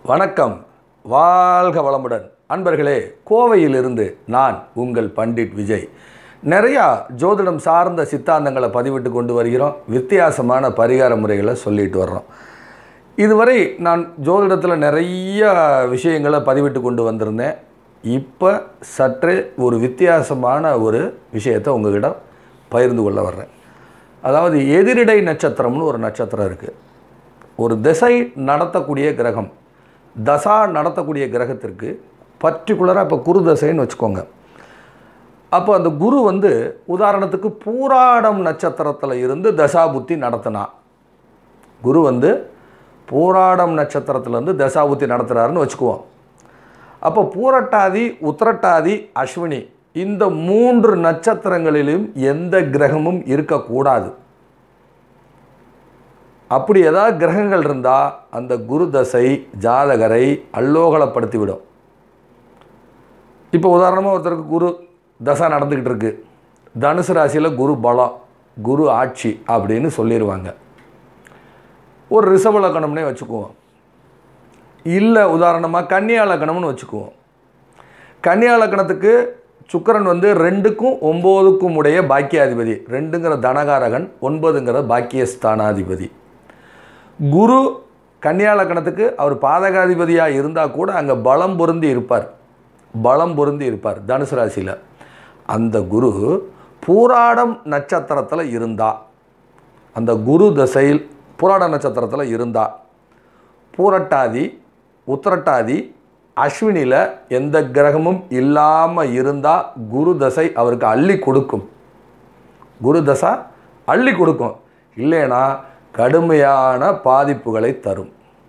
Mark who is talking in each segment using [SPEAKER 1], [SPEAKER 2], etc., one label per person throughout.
[SPEAKER 1] வணக்கம் வாழ்க வளமுடன் அன்பர்களே கோவையிலிருந்து நான் உங்கள் பண்டிட் விஜய் நிறையா ஜோதிடம் சார்ந்த சித்தாந்தங்களை பதிவிட்டு கொண்டு வருகிறோம் வித்தியாசமான பரிகார முறைகளை சொல்லிட்டு வர்றோம் இதுவரை நான் ஜோதிடத்தில் நிறைய விஷயங்களை பதிவிட்டு கொண்டு வந்திருந்தேன் இப்போ சற்றே ஒரு வித்தியாசமான ஒரு விஷயத்தை உங்ககிட்ட பகிர்ந்து கொள்ள வர்றேன் அதாவது எதிரிடை நட்சத்திரம்னு ஒரு நட்சத்திரம் இருக்குது ஒரு திசை நடத்தக்கூடிய கிரகம் தசா நடத்தக்கூடிய கிரகத்திற்கு பர்டிகுலராக இப்போ குரு தசைன்னு வச்சுக்கோங்க அப்போ அந்த குரு வந்து உதாரணத்துக்கு பூராடம் நட்சத்திரத்தில் இருந்து தசாபுத்தி நடத்தினா குரு வந்து பூராடம் நட்சத்திரத்துலேருந்து தசாபுத்தி நடத்துகிறாருன்னு வச்சுக்குவோம் அப்போ பூரட்டாதி உத்திரட்டாதி அஸ்வினி இந்த மூன்று நட்சத்திரங்களிலும் எந்த கிரகமும் இருக்கக்கூடாது அப்படி ஏதாவது கிரகங்கள் இருந்தால் அந்த குரு தசை ஜாதகரை அல்லோகலப்படுத்தி விடும் இப்போ உதாரணமாக ஒருத்தருக்கு குரு தசை நடந்துக்கிட்டு இருக்கு தனுசு ராசியில் குரு பலம் குரு ஆட்சி அப்படின்னு சொல்லிடுவாங்க ஒரு ரிஷப லக்கணம்னே வச்சுக்குவோம் இல்லை உதாரணமாக கன்னியா லக்கணம்னு வச்சுக்குவோம் கன்னியா லக்கணத்துக்கு சுக்கிரன் வந்து ரெண்டுக்கும் ஒம்போதுக்கும் உடைய பாக்கியாதிபதி ரெண்டுங்கிற தனகாரகன் ஒன்பதுங்கிற பாக்கியஸ்தானாதிபதி குரு கன்னியா லக்கணத்துக்கு அவர் பாதகாதிபதியாக இருந்தால் கூட அங்கே பலம் பொருந்தி இருப்பார் பலம் பொருந்தி இருப்பார் தனுசு ராசியில் அந்த குரு பூராடம் நட்சத்திரத்தில் இருந்தா அந்த குரு தசையில் பூராட நட்சத்திரத்தில் இருந்தா பூரட்டாதி உத்திரட்டாதி அஸ்வினியில் எந்த கிரகமும் இல்லாமல் இருந்தால் குரு தசை அவருக்கு அள்ளி கொடுக்கும் குரு தசா அள்ளி கொடுக்கும் இல்லைனா கடுமையான பாதிப்புகளை தரும்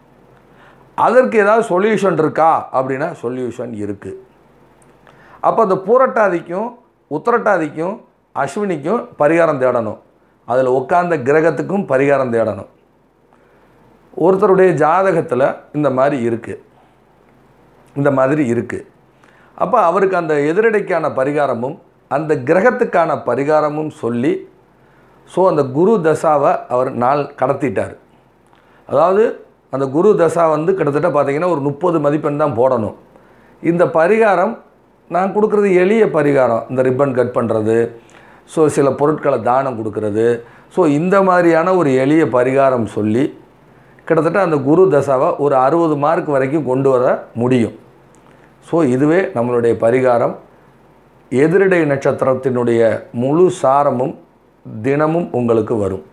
[SPEAKER 1] அதற்கு ஏதாவது சொல்யூஷன் இருக்கா அப்படின்னா சொல்யூஷன் இருக்குது அப்போ அந்த பூரட்டாதிக்கும் உத்திரட்டாதிக்கும் அஸ்வினிக்கும் பரிகாரம் தேடணும் அதில் உட்கார்ந்த கிரகத்துக்கும் பரிகாரம் தேடணும் ஒருத்தருடைய ஜாதகத்தில் இந்த மாதிரி இருக்குது இந்த மாதிரி இருக்குது அப்போ அவருக்கு அந்த எதிரடைக்கான பரிகாரமும் அந்த கிரகத்துக்கான பரிகாரமும் சொல்லி ஸோ அந்த குரு தசாவை அவர் நாள் கடத்திட்டார் அதாவது அந்த குரு தசா வந்து கிட்டத்தட்ட பார்த்தீங்கன்னா ஒரு முப்பது மதிப்பெண் தான் போடணும் இந்த பரிகாரம் நான் கொடுக்குறது எளிய பரிகாரம் இந்த ரிப்பன் கட் பண்ணுறது ஸோ சில பொருட்களை தானம் கொடுக்கறது ஸோ இந்த மாதிரியான ஒரு எளிய பரிகாரம் சொல்லி கிட்டத்தட்ட அந்த குரு தசாவை ஒரு அறுபது மார்க் வரைக்கும் கொண்டு வர முடியும் ஸோ இதுவே நம்மளுடைய பரிகாரம் எதிரிடை நட்சத்திரத்தினுடைய முழு சாரமும் தினமும் உங்களுக்கு வரும்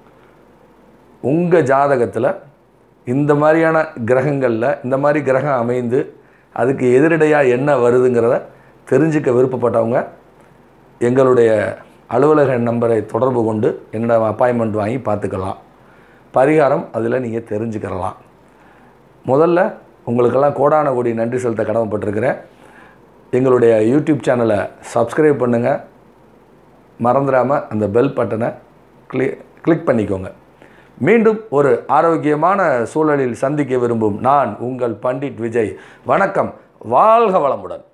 [SPEAKER 1] உங்கள் ஜாதகத்தில் இந்த மாதிரியான கிரகங்களில் இந்த மாதிரி கிரகம் அமைந்து அதுக்கு எதிரடையாக என்ன வருதுங்கிறத தெரிஞ்சுக்க விருப்பப்பட்டவங்க எங்களுடைய அலுவலக நம்பரை தொடர்பு கொண்டு என்னோட அப்பாயின்மெண்ட் வாங்கி பார்த்துக்கலாம் பரிகாரம் அதில் நீங்கள் தெரிஞ்சுக்கிறலாம் முதல்ல உங்களுக்கெல்லாம் கோடான கோடி நன்றி செலுத்த கடமைப்பட்டிருக்கிறேன் எங்களுடைய யூடியூப் சேனலை சப்ஸ்கிரைப் பண்ணுங்கள் மறந்துடாமல் அந்த பெல் பட்டனை கிளி கிளிக் பண்ணிக்கோங்க மீண்டும் ஒரு ஆரோக்கியமான சூழலில் சந்திக்க விரும்பும் நான் உங்கள் பண்டிட் விஜய் வணக்கம் வாழ்க வளமுடன்